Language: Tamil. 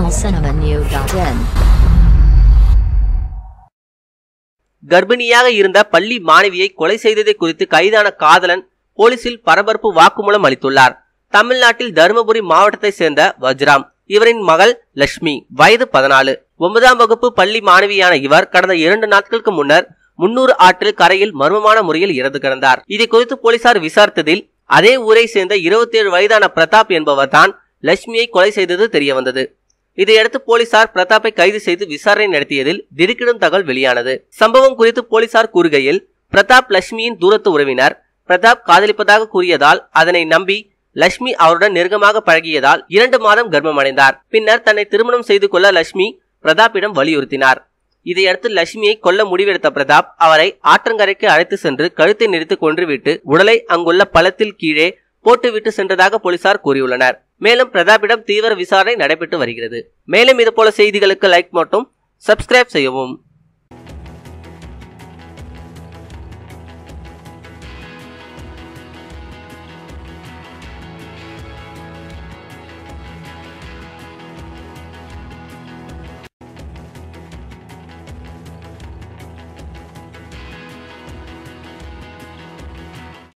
tamilcinemanew.in கர்ப்பிணியாக இருந்த பள்ளி மாணவியை கொலை செய்ததை குறித்து கைதான காதலன் போலீசில் பரபரப்பு வாக்குமூலம் அளித்துள்ளார் தமிழ்நாட்டில் தருமபுரி மாவட்டத்தை சேர்ந்த வஜ்ராம் இவரின் மகள் லட்சுமி வயது பதினாலு ஒன்பதாம் வகுப்பு பள்ளி மாணவியான இவர் கடந்த இரண்டு நாட்களுக்கு முன்னர் முன்னூறு ஆற்றில் கரையில் மர்மமான முறையில் இறந்து கிடந்தார் இதை குறித்து போலீசார் விசாரித்ததில் அதே ஊரை சேர்ந்த இருபத்தி ஏழு வயதான பிரதாப் என்பவர் தான் லட்சுமியை கொலை செய்தது தெரிய வந்தது இதையடுத்து போலீசார் பிரதாப்பை கைது செய்து விசாரணை நடத்தியதில் திடுக்கிடும் தகவல் வெளியானது சம்பவம் குறித்து போலீசார் கூறுகையில் பிரதாப் லட்சுமியின் தூரத்து உறவினர் பிரதாப் காதலிப்பதாக கூறியதால் அதனை நம்பி லட்சுமி அவருடன் நெருக்கமாக பழகியதால் இரண்டு மாதம் கர்ப்பமடைந்தார் பின்னர் தன்னை திருமணம் செய்து கொள்ள லட்சுமி பிரதாப்பிடம் வலியுறுத்தினார் இதையடுத்து லட்சுமியை கொல்ல முடிவெடுத்த பிரதாப் அவரை ஆற்றங்கரைக்கு அழைத்து சென்று கழுத்தை நெரித்து கொன்றுவிட்டு உடலை அங்குள்ள பள்ளத்தில் கீழே போட்டுவிட்டு சென்றதாக போலீசார் கூறியுள்ளனர் மேலும் பிரதாப்பிடம் தீவிர விசாரணை நடைபெற்று வருகிறது மேலும் இதுபோல செய்திகளுக்கு லைக் மட்டும் சப்ஸ்கிரைப் செய்யவும்